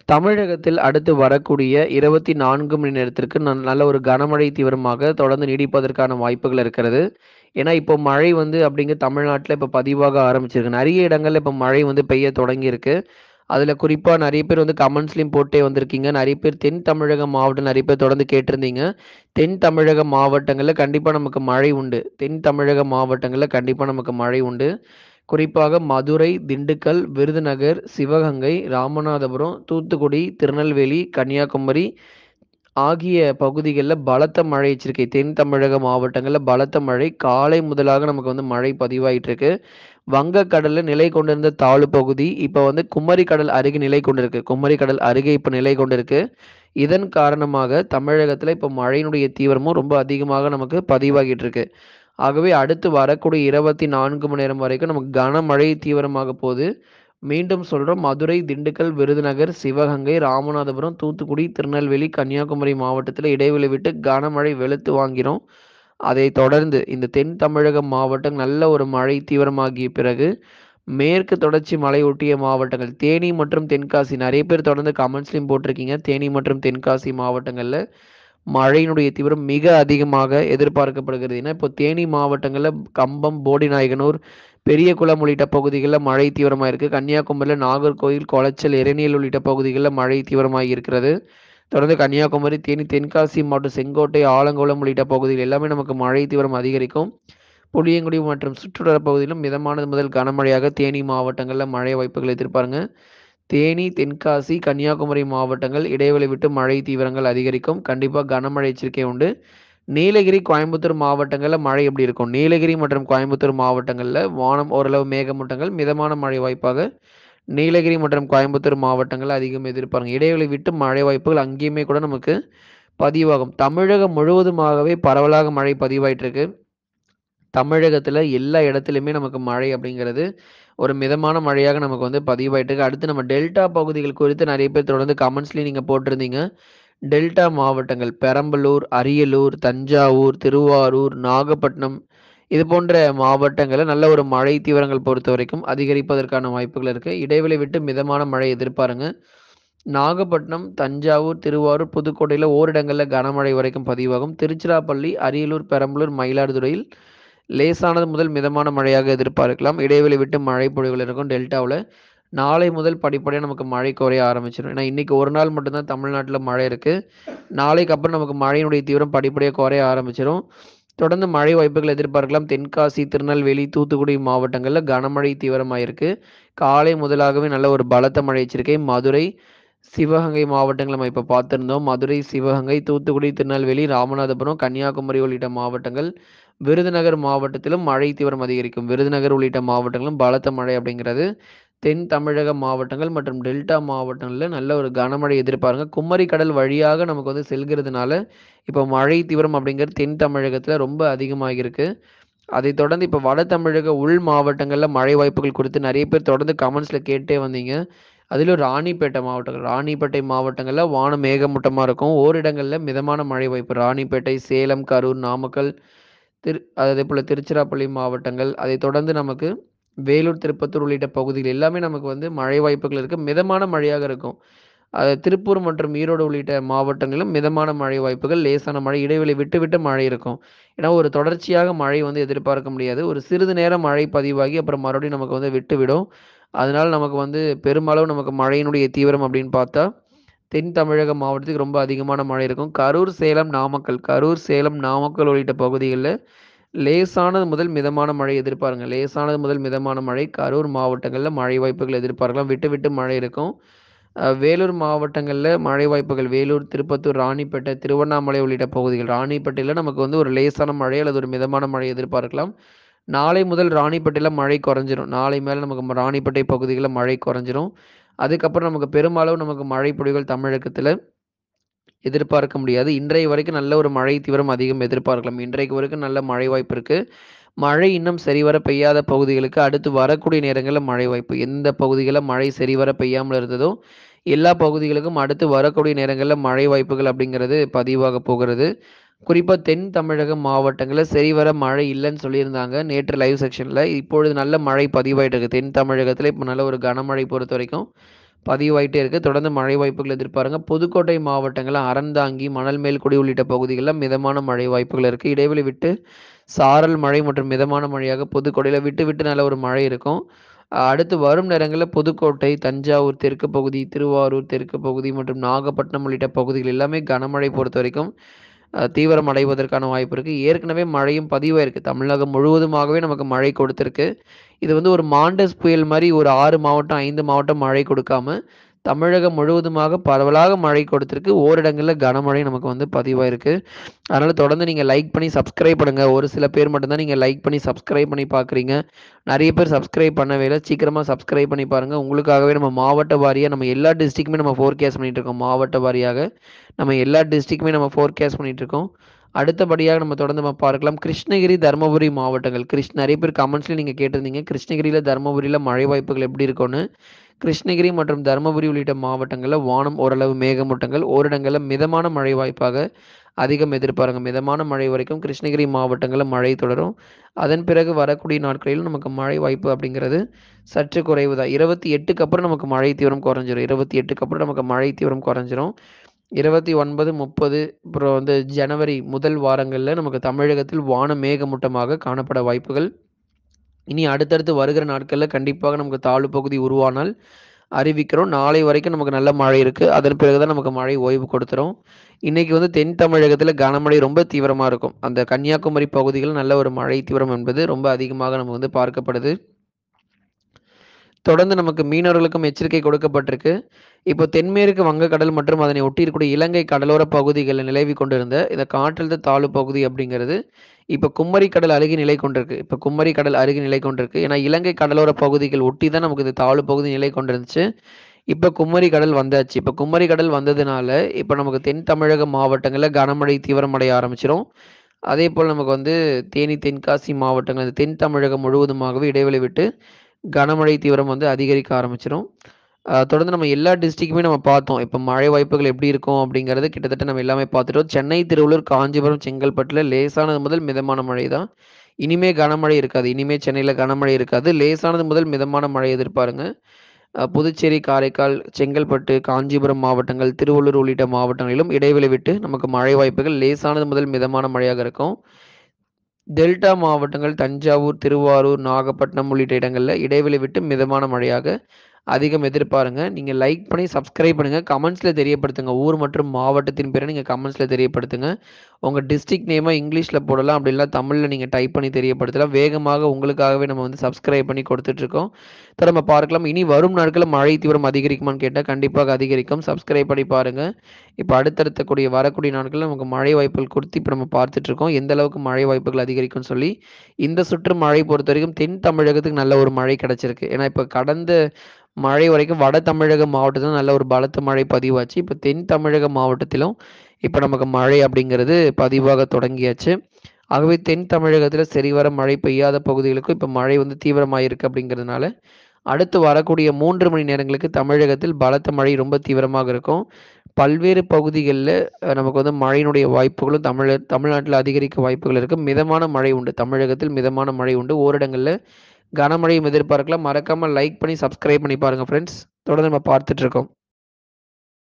தமிழகத்தில் அடுத்து வரக்கூடிய 24 மணி நேரத்திற்கு ந நல்ல ஒரு கனமழை தீவிரமாக தொடர்ந்து நீடிப்பதற்கான வாய்ப்புகள் இருக்கிறது. ஏன்னா, இப்போ மழை வந்து அப்படிங்க தமிழ்நாட்ல இப்ப பதிவாக ஆரம்பிச்சிருக்கு. நெறைய இடங்கள்ல இப்ப மழை வந்து பெய்ய தொடங்கியிருக்கு. அதுல குறிப்பா நெறைய பேர் வந்து கமெண்ட்ஸ்லயும் போட்டே வந்திருக்கீங்க. நெறைய பேர் தென் தமிழக மாவட்டம் நெறைய பேர் தொடர்ந்து கேட்டிருந்தீங்க. தென் தமிழக மாவட்டங்கள்ல கண்டிப்பா நமக்கு மழை உண்டு. தென் தமிழக மாவட்டங்கள்ல கண்டிப்பா நமக்கு மழை உண்டு. குறிப்பாக மதுரை, திண்டுக்கல், விருதுநகர், சிவகங்கை, ராமநாதபுரம், தூத்துக்குடி, திருநெல்வேலி, கன்னியாகுமரி ஆகிய பகுதிகள்ல பலத்த மழை எச்சரிக்கை. தென் தமிழக மாவட்டங்கள்ல பலத்த மழை காலை முதலாக நமக்கு வந்து மழை பதிவாயிட்டு இருக்கு. வங்கக்கடல்ல நிலை கொண்டிருந்த தாழ்வு பகுதி இப்ப வந்து குமரி கடல் அருகே நிலை கொண்டிருக்கு. குமரி கடல் அருகே இப்ப நிலை கொண்டிருக்கு. இதன் காரணமாக தமிழகத்துல இப்ப மழையினுடைய தீவிரமும் ரொம்ப அதிகமாக நமக்கு பதிவாகிட்டு இருக்கு. ஆகவே அடுத்து வரக்கூடிய 24 மணி நேரம் வரைக்கும் நமக்கு கனமழை தீவிரமாக போது. மீண்டும் சொல்றோம் மதுரை, திண்டுக்கல், விருதுநகர், சிவகங்கை, ராமநாதபுரம், தூத்துக்குடி, திருநெல்வேலி, கன்னியாகுமரி மாவட்டத்துல இடைவெளி விட்டு கனமழை வெளுத்து வாங்கிரும். அதைத் தொடர்ந்து இந்த தென் தமிழக மாவட்டம் நல்ல ஒரு மழை தீவிரமாகிய பிறகு, மேற்கு தொடர்ச்சி மலையொட்டிய மாவட்டங்கள் தேனி மற்றும் தென்காசி நெறைய பேர் தொடர்ந்து கமெண்ட்ஸ்லயும் போட்டிருக்கீங்க. தேனி மற்றும் தென்காசி மாவட்டங்கள்ல மழையினுடைய தீவிரம் மிக அதிகமாக எதிர்பார்க்கப்படுகிறது. ஏன்னா, இப்போ தேனி மாவட்டங்கள்ல கம்பம், போடிநாயக்கனூர், பெரியகுளம் உள்ளிட்ட பகுதிகள்ல மழை தீவிரமா இருக்கு. கன்னியாகுமரியில நாகர்கோயில், கொளச்சல், எரணியல் உள்ளிட்ட பகுதிகள்ல மழை தீவிரமாகி இருக்கிறது. தொடர்ந்து கன்னியாகுமரி, தேனி, தென்காசி மாவட்டம் செங்கோட்டை, ஆலங்குளம் உள்ளிட்ட பகுதிகள் எல்லாமே நமக்கு மழை தீவிரம் அதிகரிக்கும். புளியங்குடி மற்றும் சுற்றுவட்டார பகுதியிலும் மிதமானது முதல் கனமழையாக தேனி மாவட்டங்கள்ல மழை வாய்ப்புகள் எதிர்பாருங்க. தேனி, தென்காசி, கன்னியாகுமரி மாவட்டங்கள் இடைவெளி விட்டு மழை தீவிரங்கள் அதிகரிக்கும். கண்டிப்பா கனமழை எச்சரிக்கை உண்டு. நீலகிரி, கோயம்புத்தூர் மாவட்டங்கள்ல மழை எப்படி இருக்கும்? நீலகிரி மற்றும் கோயம்புத்தூர் மாவட்டங்கள்ல வானம் ஓரளவு மேகமூட்டங்கள் மிதமான மழை வாய்ப்பாக நீலகிரி மற்றும் கோயம்புத்தூர் மாவட்டங்கள்ல அதிகம் எதிர்பாருங்க. இடைவெளி விட்டு மழை வாய்ப்புகள் அங்கேயுமே கூட நமக்கு பதிவாகும். தமிழகம் முழுவதுமாகவே பரவலாக மழை பதிவாயிட்டு இருக்கு. தமிழகத்துல எல்லா இடத்துலயுமே நமக்கு மழை அப்படிங்கிறது ஒரு மிதமான மழையாக நமக்கு வந்து பதிவாயிட்டு இருக்கு. அடுத்து நம்ம டெல்டா பகுதிகள் குறித்து நெறைய பேர் தொடர்ந்து கமெண்ட்ஸ்லயும் நீங்க போட்டிருந்தீங்க. டெல்டா மாவட்டங்கள் பெரம்பலூர், அரியலூர், தஞ்சாவூர், திருவாரூர், நாகப்பட்டினம் இது போன்ற மாவட்டங்கள்ல நல்ல ஒரு மழை தீவிரங்கள் பொறுத்தவரைக்கும் அதிகரிப்பதற்கான வாய்ப்புகள் இருக்கு. இடைவெளி விட்டு மிதமான மழை எதிர்பாருங்க. நாகப்பட்டினம், தஞ்சாவூர், திருவாரூர், புதுக்கோட்டையில ஓரிடங்கள்ல கனமழை வரைக்கும் பதிவாகும். திருச்சிராப்பள்ளி, அரியலூர், பெரம்பலூர், மயிலாடுதுறையில் லேசானது முதல் மிதமான மழையாக எதிர்பார்க்கலாம். இடைவெளி விட்டு மழை பொழிவுகள் இருக்கும் டெல்டாவுல. நாளை முதல் படிப்படியா நமக்கு மழை குறைய ஆரம்பிச்சிரும். ஏன்னா, இன்னைக்கு ஒரு நாள் மட்டும் தான் தமிழ்நாட்டுல மழை இருக்கு. நாளைக்கு அப்புறம் நமக்கு மழையினுடைய தீவிரம் படிப்படியா குறைய ஆரம்பிச்சிரும். தொடர்ந்து மழை வாய்ப்புகள் எதிர்பார்க்கலாம். தென்காசி, திருநெல்வேலி, தூத்துக்குடி மாவட்டங்கள்ல கனமழை தீவிரமாயிருக்கு. காலை முதலாகவே நல்ல ஒரு பலத்த மழை எச்சரிக்கை. மதுரை, சிவகங்கை மாவட்டங்கள் நம்ம இப்ப பார்த்திருந்தோம். மதுரை, சிவகங்கை, தூத்துக்குடி, திருநெல்வேலி, ராமநாதபுரம், கன்னியாகுமரி உள்ளிட்ட மாவட்டங்கள். விருதுநகர் மாவட்டத்திலும் மழை தீவிரம் அதிகரிக்கும். விருதுநகர் உள்ளிட்ட மாவட்டங்களும் பலத்த மழை அப்படிங்கிறது தென் தமிழக மாவட்டங்கள் மற்றும் டெல்டா மாவட்டங்கள்ல நல்ல ஒரு கனமழை எதிர்பாருங்க. குமரி கடல் வழியாக நமக்கு வந்து செல்கிறதுனால, இப்போ மழை தீவிரம் அப்படிங்கிறது தென் தமிழகத்துல ரொம்ப அதிகமாகியிருக்கு. அதைத் தொடர்ந்து இப்ப வட தமிழக உள் மாவட்டங்கள்ல மழை வாய்ப்புகள் குறித்து நெறைய பேர் தொடர்ந்து கமெண்ட்ஸ்ல கேட்டே வந்தீங்க. அதிலும் ராணிப்பேட்டை மாவட்டங்கள் ராணிப்பேட்டை மாவட்டங்கள்ல வானம் மேகமூட்டமா இருக்கும். ஓரிடங்கள்ல மிதமான மழை வாய்ப்பு. ராணிப்பேட்டை, சேலம், கரூர், நாமக்கல், திரு அதேபோல திருச்சிராப்பள்ளி மாவட்டங்கள். அதைத் தொடர்ந்து நமக்கு வேலூர், திருப்பத்தூர் உள்ளிட்ட பகுதிகள் எல்லாமே நமக்கு வந்து மழை வாய்ப்புகள் இருக்கு. மிதமான மழையாக இருக்கும். அது திருப்பூர் மற்றும் ஈரோடு உள்ளிட்ட மாவட்டங்களிலும் மிதமான மழை வாய்ப்புகள், லேசான மழை, இடைவெளி விட்டு விட்டு மழை இருக்கும். ஏன்னா, ஒரு தொடர்ச்சியாக மழை வந்து எதிர்பார்க்க முடியாது. ஒரு சிறிது நேரம் மழை பதிவாகி அப்புறம் மறுபடியும் நமக்கு வந்து விட்டுவிடும். அதனால நமக்கு வந்து பெருமளவு நமக்கு மழையினுடைய தீவிரம் அப்படின்னு பார்த்தா, தென் தமிழக மாவட்டத்துக்கு ரொம்ப அதிகமான மழை இருக்கும். கரூர், சேலம், நாமக்கல் கரூர், சேலம், நாமக்கல் உள்ளிட்ட பகுதிகள்ல லேசானது முதல் மிதமான மழை எதிர்பாருங்க. லேசானது முதல் மிதமான மழை கரூர் மாவட்டங்கள்ல மழை வாய்ப்புகள் எதிர்பார்க்கலாம். விட்டு விட்டு மழை இருக்கும். அ வேலூர் மாவட்டங்கள்ல மழை வாய்ப்புகள் வேலூர், திருப்பத்தூர், ராணிப்பேட்டை, திருவண்ணாமலை உள்ளிட்ட பகுதிகள். ராணிப்பேட்டையில நமக்கு வந்து ஒரு லேசான மழை அல்லது ஒரு மிதமான மழை எதிர்பார்க்கலாம். நாளை முதல் ராணிப்பேட்டையில மழை குறைஞ்சிரும். நாளை மேல நமக்கு ராணிப்பேட்டை பகுதிகள்ல மழை குறைஞ்சிரும். அதுக்கப்புறம் நமக்கு பெருமளவு நமக்கு மழை பொழிவுகள் தமிழகத்துல எதிர்பார்க்க முடியாது. இன்றைய வரைக்கும் நல்ல ஒரு மழை தீவிரம் அதிகம் எதிர்பார்க்கலாம். இன்றைக்கு வரைக்கும் நல்ல மழை வாய்ப்பு இருக்கு. மழை இன்னும் சரிவர பெய்யாத பகுதிகளுக்கு அடுத்து வரக்கூடிய நேரங்கள்ல மழை வாய்ப்பு. எந்த பகுதிகள்ல மழை சரிவர பெய்யாமல் இருந்ததோ, எல்லா பகுதிகளுக்கும் அடுத்து வரக்கூடிய நேரங்கள்ல மழை வாய்ப்புகள் அப்படிங்கிறது பதிவாக போகிறது. குறிப்பா தென் தமிழக மாவட்டங்கள்ல சரிவர மழை இல்லன்னு சொல்லியிருந்தாங்க. நேற்று லைவ் செக்ஷன்ல. இப்பொழுது நல்ல மழை பதிவாயிட்டு இருக்கு. தென் தமிழகத்துல இப்ப நல்ல ஒரு கனமழை பொறுத்தவரைக்கும் பதிவாயிட்டே இருக்கு. தொடர்ந்து மழை வாய்ப்புகள் எதிர்பாருங்க. புதுக்கோட்டை மாவட்டங்கள்ல அறந்தாங்கி, மணல் மேல்குடி உள்ளிட்ட பகுதிகள்ல மிதமான மழை வாய்ப்புகள் இருக்கு. இடைவெளி விட்டு சாரல் மழை மற்றும் மிதமான மழையாக புதுக்கோட்டையில விட்டு விட்டு நல்ல ஒரு மழை இருக்கும். அ அடுத்து வரும் நேரங்கள்ல புதுக்கோட்டை, தஞ்சாவூர் தெற்கு பகுதி, திருவாரூர் தெற்கு பகுதி மற்றும் நாகப்பட்டினம் உள்ளிட்ட பகுதிகள் எல்லாமே கனமழை பொறுத்தவரைக்கும் அ தீவிரம் அடைவதற்கான வாய்ப்பு இருக்கு. ஏற்கனவே மழையும் பதிவாயிருக்கு. தமிழகம் முழுவதுமாகவே நமக்கு மழை கொடுத்திருக்கு. இது வந்து ஒரு மாண்டஸ் புயல் மாரி ஒரு 6 மாவட்டம், 5 மாவட்டம் மழை கொடுக்காம, தமிழகம் முழுவதுமாக பரவலாக மழை கொடுத்திருக்கு. ஓரிடங்கள்ல கனமழை நமக்கு வந்து பதிவாயிருக்கு. அதனால தொடர்ந்து நீங்க லைக் பண்ணி சப்ஸ்கிரைப் பண்ணுங்க. ஒரு சில பேர் மட்டும் தான் நீங்க லைக் பண்ணி சப்ஸ்கிரைப் பண்ணி பார்க்குறீங்க. நெறைய பேர் சப்ஸ்கிரைப் பண்ணவே இல்ல. சீக்கிரமா சப்ஸ்கிரைப் பண்ணி பாருங்க. உங்களுக்காகவே நம்ம மாவட்ட வாரியா நம்ம எல்லா டிஸ்ட்ரிக்ட்டுமே நம்ம ஃபோர்காஸ்ட் பண்ணிட்டு இருக்கோம். மாவட்ட வாரியாக நம்ம எல்லா டிஸ்ட்ரிக்ட்டுமே நம்ம ஃபோர்காஸ்ட் பண்ணிட்டு இருக்கோம். அடுத்தபடியாக நம்ம தொடர்ந்து நம்ம பார்க்கலாம். கிருஷ்ணகிரி, தர்மபுரி மாவட்டங்கள். கிருஷ் நெறைய பேர் கமெண்ட்ஸ்லயும் நீங்க கேட்டிருந்தீங்க. கிருஷ்ணகிரியில, தர்மபுரியில மழை வாய்ப்புகள் எப்படி இருக்கும்னு. கிருஷ்ணகிரி மற்றும் தர்மபுரி உள்ளிட்ட மாவட்டங்கள்ல வானம் ஓரளவு மேகமூட்டங்கள். ஓரிடங்கள்ல மிதமான மழை வாய்ப்பாக அதிகம் எதிர்பாருங்க. மிதமான மழை வரைக்கும் கிருஷ்ணகிரி மாவட்டங்கள்ல மழை தொடரும். அதன் பிறகு வரக்கூடிய நாட்களில் நமக்கு மழை வாய்ப்பு அப்படிங்கிறது சற்று குறைவு தான். 28க்கு அப்புறம் நமக்கு மழை தீவிரம் குறைஞ்சிரும். 28க்கு அப்புறம் நமக்கு மழை தீவிரம் குறைஞ்சிரும். 29, 30 அப்புறம் வந்து ஜனவரி முதல் வாரங்கள்ல நமக்கு தமிழகத்தில் வானம் மேகமூட்டமாக காணப்பட வாய்ப்புகள். இனி அடுத்தடுத்து வருகிற நாட்கள்ல கண்டிப்பாக நமக்கு தாழ்வு பகுதி உருவானால் அறிவிக்கிறோம். நாளை வரைக்கும் நமக்கு நல்ல மழை இருக்கு. அதன் பிறகு தான் நமக்கு மழை ஓய்வு கொடுத்துரும். இன்னைக்கு வந்து தென் தமிழகத்தில கனமழை ரொம்ப தீவிரமா இருக்கும். அந்த கன்னியாகுமரி பகுதிகள் நல்ல ஒரு மழை தீவிரம் என்பது ரொம்ப அதிகமாக நம்ம வந்து பார்க்கப்படுது. தொடர்ந்து நமக்கு மீனவர்களுக்கும் எச்சரிக்கை கொடுக்கப்பட்டிருக்கு. இப்போ தென்மேற்கு வங்கக்கடல் மற்றும் அதனை ஒட்டி இருக்கக்கூடிய இலங்கை கடலோர பகுதிகள்ல நிலவிக் கொண்டிருந்த இந்த காற்றழுத்த தாழ்வு பகுதி அப்படிங்கிறது, இப்ப குமரி கடல் அருகே நிலை கொண்டிருக்கு. இப்ப குமரி கடல் அருகே நிலை கொண்டிருக்கு. ஏன்னா இலங்கை கடலோர பகுதிகள் ஒட்டி தான் நமக்கு இந்த தாழ்வு பகுதி நிலை கொண்டிருந்துச்சு. இப்ப குமரி கடல் வந்தாச்சு. இப்ப குமரி கடல் வந்ததுனால, இப்ப நமக்கு தென் தமிழக மாவட்டங்கள்ல கனமழை தீவிரமடைய ஆரம்பிச்சிரும். அதேபோல நமக்கு வந்து தேனி, தென்காசி மாவட்டங்கள், அந்த தென் தமிழகம் முழுவதுமாகவே இடைவெளி விட்டு கனமழை தீவிரம் வந்து அதிகரிக்க ஆரம்பிச்சிரும். அ தொடர்ந்து நம்ம எல்லா டிஸ்ட்ரிக்ட்டுமே நம்ம பார்த்தோம். இப்ப மழை வாய்ப்புகள் எப்படி இருக்கும் அப்படிங்கிறது கிட்டத்தட்ட நம்ம எல்லாமே பார்த்துட்டோம். சென்னை, திருவள்ளூர், காஞ்சிபுரம், செங்கல்பட்டுல லேசானது முதல் மிதமான மழை தான். இனிமே கனமழை இருக்காது. இனிமே சென்னையில கனமழை இருக்காது. லேசானது முதல் மிதமான மழை எதிர்பாருங்க. அ புதுச்சேரி, காரைக்கால், செங்கல்பட்டு, காஞ்சிபுரம் மாவட்டங்கள், திருவள்ளூர் உள்ளிட்ட மாவட்டங்களிலும் இடைவெளி விட்டு நமக்கு மழை வாய்ப்புகள் லேசானது முதல் மிதமான மழையாக இருக்கும். டெல்டா மாவட்டங்கள் தஞ்சாவூர், திருவாரூர், நாகப்பட்டினம் உள்ளிட்ட இடங்கள்ல இடைவெளி விட்டு மிதமான மழையாக அதிகம் எதிர்பாருங்க. நீங்க லைக் பண்ணி சப்ஸ்கிரைப் பண்ணுங்க. கமெண்ட்ஸ்ல தெரியப்படுத்துங்க. ஊர் மற்றும் மாவட்டத்தின் பேர நீங்க கமெண்ட்ஸ்ல தெரியப்படுத்துங்க. உங்க டிஸ்ட்ரிக்ட் நேம இங்கிலீஷ்ல போடலாம். அப்படி இல்ல தமிழ்ல நீங்க டைப் பண்ணி தெரியப்படுத்தலாம். வேகமாக உங்களுக்காகவே நம்ம வந்து சப்ஸ்கிரைப் பண்ணி கொடுத்துட்டுருக்கோம். தொடர்ந்து நம்ம பார்க்கலாம். இனி வரும் நாட்கள்ல மழை தீவிரம் அதிகரிக்குமான்னு கேட்டா கண்டிப்பாக அதிகரிக்கும். சப்ஸ்கிரைப் பண்ணி பாருங்க. இப்ப அடுத்தடுத்த கூடிய வரக்கூடிய நாட்கள்ல நமக்கு மழை வாய்ப்புகள் குறித்து இப்ப நம்ம பார்த்துட்டுருக்கோம். எந்த அளவுக்கு மழை வாய்ப்புகள் அதிகரிக்கும்னு சொல்லி. இந்த சுற்று மழை பொறுத்தவரைக்கும் தென் தமிழகத்துக்கு நல்ல ஒரு மழை கிடைச்சிருக்கு. ஏன்னா இப்ப கடந்த மழை வரைக்கும் வட தமிழக மாவட்டத்தில நல்ல ஒரு பலத்த மழை பதிவாச்சு. இப்ப தென் தமிழக மாவட்டத்திலும் இப்ப நமக்கு மழை அப்படிங்கிறது பதிவாக தொடங்கியாச்சு. ஆகவே தென் தமிழகத்தில சரிவர மழை பெய்யாத பகுதிகளுக்கும் இப்ப மழை வந்து தீவிரமாயிருக்கு அப்படிங்கிறதுனால, அடுத்து வரக்கூடிய 3 மணி நேரங்களுக்கு தமிழகத்தில் பலத்த மழை ரொம்ப தீவிரமாக இருக்கும். பல்வேறு பகுதிகள்ல அ நமக்கு வந்து மழையினுடைய வாய்ப்புகளும் தமிழ தமிழ்நாட்டில அதிகரிக்க வாய்ப்புகள் இருக்கு. மிதமான மழை உண்டு. தமிழகத்தில் மிதமான மழை உண்டு. ஓரிடங்கள்ல கனமழையும் எதிர்பார்க்கலாம். மறக்காம லைக் பண்ணி சப்ஸ்கிரைப் பண்ணி பாருங்க ஃபிரெண்ட்ஸ். தொடர்ந்து நம்ம பார்த்துட்டுருக்கோம்.